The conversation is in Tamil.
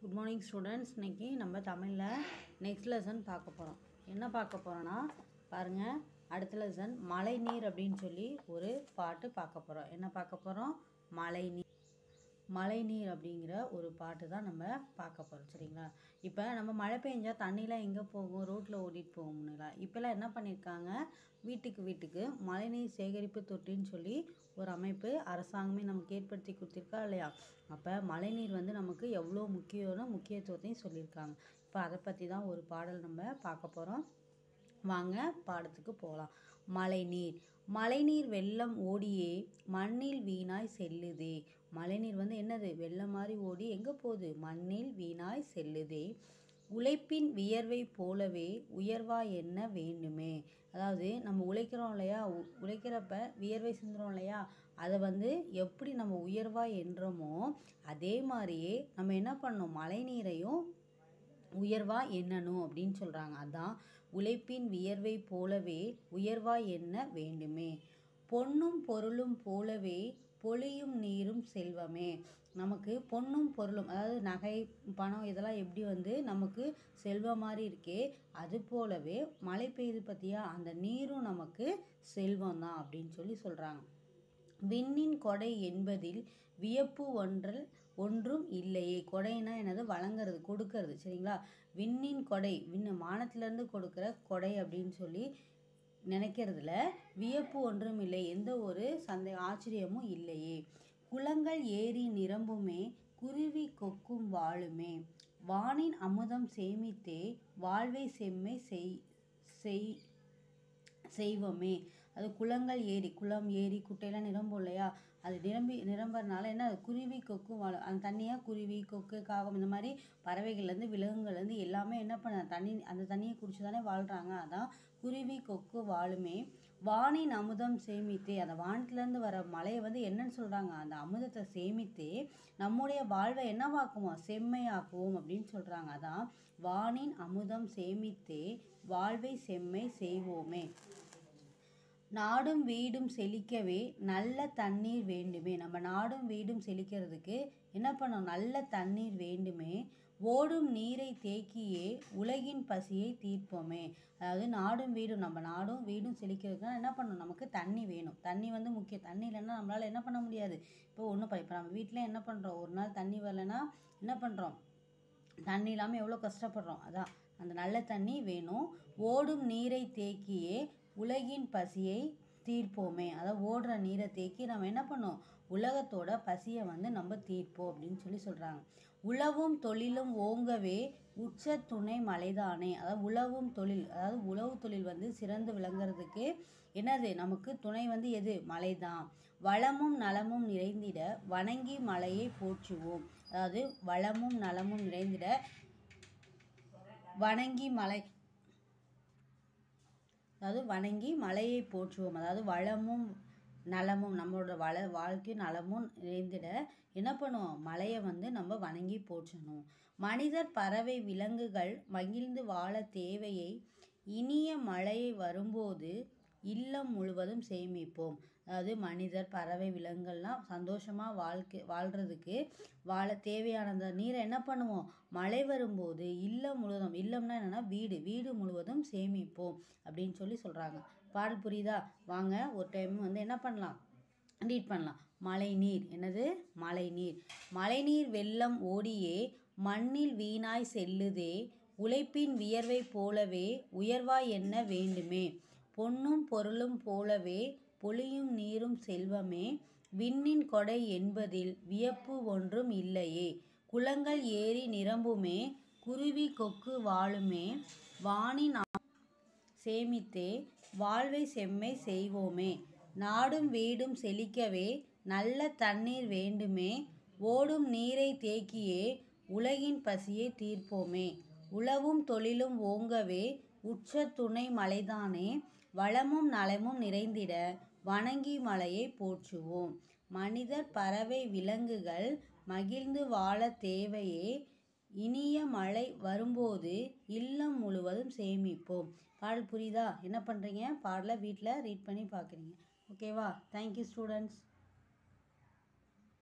குட் மார்னிங் ஸ்டூடெண்ட்ஸ் இன்னைக்கு நம்ம தமிழில் நெக்ஸ்ட் லெசன் பார்க்க போகிறோம் என்ன பார்க்க போகிறோன்னா பாருங்கள் அடுத்த லெசன் மழைநீர் அப்படின்னு சொல்லி ஒரு பாட்டு பார்க்க போகிறோம் என்ன பார்க்க போகிறோம் மழைநீர் மழைநீர் அப்படிங்கிற ஒரு பாட்டு தான் நம்ம பார்க்க போகிறோம் சரிங்களா இப்போ நம்ம மழை பெஞ்சா தண்ணிலாம் எங்கே போகும் ரோட்டில் ஓடிட்டு போகும் முன்னெல்லாம் இப்போல்லாம் என்ன பண்ணியிருக்காங்க வீட்டுக்கு வீட்டுக்கு மழைநீர் சேகரிப்பு தொட்டின்னு சொல்லி ஒரு அமைப்பு அரசாங்கமே நமக்கு ஏற்படுத்தி கொடுத்துருக்கா இல்லையா அப்போ மழைநீர் வந்து நமக்கு எவ்வளோ முக்கியம்னு முக்கியத்துவத்தையும் சொல்லியிருக்காங்க இப்போ அதை பற்றி தான் ஒரு பாடல் நம்ம பார்க்க போகிறோம் வாங்க பாடத்துக்கு போகலாம் மழைநீர் மழைநீர் வெள்ளம் ஓடியே மண்ணில் வீணாய் செல்லுதே மழைநீர் வந்து என்னது வெள்ளம் மாதிரி ஓடி எங்கே போகுது மண்ணில் வீணாய் செல்லுதே உழைப்பின் வியர்வை போலவே உயர்வா என்ன வேண்டுமே அதாவது நம்ம உழைக்கிறோம் இல்லையா உ- உழைக்கிறப்ப வியர்வை சிந்துறோம் இல்லையா அதை வந்து எப்படி நம்ம உயர்வா என்றோமோ அதே மாதிரியே நம்ம என்ன பண்ணணும் மழைநீரையும் உயர்வா எண்ணணும் அப்படின்னு சொல்கிறாங்க அதான் உழைப்பின் வியர்வை போலவே உயர்வா எண்ண வேண்டுமே பொன்னும் பொருளும் போலவே பொழியும் நீரும் செல்வமே நமக்கு பொன்னும் பொருளும் அதாவது நகை பணம் இதெல்லாம் எப்படி வந்து நமக்கு செல்வம் மாதிரி இருக்கே அது போலவே மழை பெய்யுது பார்த்தியா அந்த நீரும் நமக்கு செல்வம் தான் அப்படின்னு சொல்லி சொல்கிறாங்க விண்ணின் கொடை என்பதில் வியப்பு ஒன்றல் ஒன்றும் இல்லையே கொடைனா என்னது வழங்குறது கொடுக்கறது சரிங்களா விண்ணின் கொடை விண்ணு வானத்திலேருந்து கொடுக்குற கொடை அப்படின்னு சொல்லி நினைக்கிறதுல வியப்பு ஒன்றும் இல்லை எந்த ஒரு சந்தே ஆச்சரியமும் இல்லையே குளங்கள் ஏரி நிரம்புமே குருவி கொக்கும் வாழுமே வானின் அமுதம் சேமித்தே வாழ்வை செம்மை செய் செய் செய்வோமே அது குளங்கள் ஏரி குளம் ஏரி குட்டையெல்லாம் நிரம்பும் இல்லையா அது நிரம்பி நிரம்புறதுனால என்ன குருவி கொக்கும் வாழ அந்த தண்ணியாக குருவி கொக்கு காகம் இந்த மாதிரி பறவைகள்லேருந்து விலங்குகள்லேருந்து எல்லாமே என்ன பண்ண தண்ணி அந்த தண்ணியை குடிச்சு தானே வாழ்கிறாங்க அதான் குருவி கொக்கு வாழுமே வானின் அமுதம் சேமித்து அந்த வானத்துலேருந்து வர மழையை வந்து என்னன்னு சொல்கிறாங்க அந்த அமுதத்தை சேமித்து நம்முடைய வாழ்வை என்னவாக்குவோம் செம்மையாக்குவோம் அப்படின்னு சொல்கிறாங்க அதான் வானின் அமுதம் சேமித்தே வாழ்வை செம்மை செய்வோமே நாடும் வீடும் செழிக்கவே நல்ல தண்ணீர் வேண்டுமே நம்ம நாடும் வீடும் செழிக்கிறதுக்கு என்ன பண்ணணும் நல்ல தண்ணீர் வேண்டுமே ஓடும் நீரை தேக்கியே உலகின் பசியை தீர்ப்போமே அதாவது நாடும் வீடும் நம்ம நாடும் வீடும் செழிக்கிறதுக்குனா என்ன பண்ணணும் நமக்கு தண்ணி வேணும் தண்ணி வந்து முக்கியம் தண்ணி இல்லைன்னா நம்மளால் என்ன பண்ண முடியாது இப்போ ஒன்றும் இப்போ நம்ம வீட்டில் என்ன பண்ணுறோம் ஒரு நாள் தண்ணி வரலைன்னா என்ன பண்ணுறோம் தண்ணி இல்லாமல் எவ்வளோ கஷ்டப்படுறோம் அதான் அந்த நல்ல தண்ணி வேணும் ஓடும் நீரை தேக்கியே உலகின் பசியை தீர்ப்போமே அதாவது ஓடுற நீரை தேக்கி நம்ம என்ன பண்ணோம் உலகத்தோட பசியை வந்து நம்ம தீர்ப்போம் அப்படின்னு சொல்லி சொல்கிறாங்க உழவும் தொழிலும் ஓங்கவே உச்ச துணை மலைதானே அதாவது உழவும் தொழில் அதாவது உழவு தொழில் வந்து சிறந்து விளங்குறதுக்கு என்னது நமக்கு துணை வந்து எது மலைதான் வளமும் நலமும் நிறைந்திட வணங்கி மலையை போற்றுவோம் அதாவது வளமும் நலமும் நிறைந்திட வணங்கி மலை அதாவது வணங்கி மலையை போற்றுவோம் அதாவது வளமும் நலமும் நம்மளோட வள வாழ்க்கை நலமும் நிறைந்திட என்ன பண்ணுவோம் மலையை வந்து நம்ம வணங்கி போற்றணும் மனிதர் பறவை விலங்குகள் மகிழ்ந்து வாழ தேவையை இனிய மழை வரும்போது இல்லம் முழுவதும் சேமிப்போம் அதாவது மனிதர் பறவை விலங்குகள்லாம் சந்தோஷமாக வாழ்க்கை வாழ்கிறதுக்கு வாழ தேவையான அந்த நீரை என்ன பண்ணுவோம் மழை வரும்போது இல்லம் முழுவதும் இல்லம்னா என்னென்னா வீடு வீடு முழுவதும் சேமிப்போம் அப்படின்னு சொல்லி சொல்கிறாங்க பாடல் புரியுதா வாங்க ஒரு டைம் வந்து என்ன பண்ணலாம் ரீட் பண்ணலாம் மழைநீர் என்னது மழைநீர் மழைநீர் வெள்ளம் ஓடியே மண்ணில் வீணாய் செல்லுதே உழைப்பின் வியர்வை போலவே உயர்வாய் என்ன வேண்டுமே பொன்னும் பொருளும் போலவே பொழியும் நீரும் செல்வமே விண்ணின் கொடை என்பதில் வியப்பு ஒன்றும் இல்லையே குளங்கள் ஏரி நிரம்புமே குருவி கொக்கு வாழுமே வானின் சேமித்தே வாழ்வை செம்மை செய்வோமே நாடும் வீடும் செழிக்கவே நல்ல தண்ணீர் வேண்டுமே ஓடும் நீரை தேக்கியே உலகின் பசியை தீர்ப்போமே உழவும் தொழிலும் ஓங்கவே உச்ச துணை மலைதானே வளமும் நலமும் நிறைந்திட வணங்கி மலையை போற்றுவோம் மனிதர் பறவை விலங்குகள் மகிழ்ந்து வாழ தேவையே இனிய மழை வரும்போது இல்லம் முழுவதும் சேமிப்போம் பாடல் புரியுதா என்ன பண்ணுறீங்க பாடலை வீட்டில் ரீட் பண்ணி பார்க்குறீங்க ஓகேவா தேங்க்யூ ஸ்டூடெண்ட்ஸ்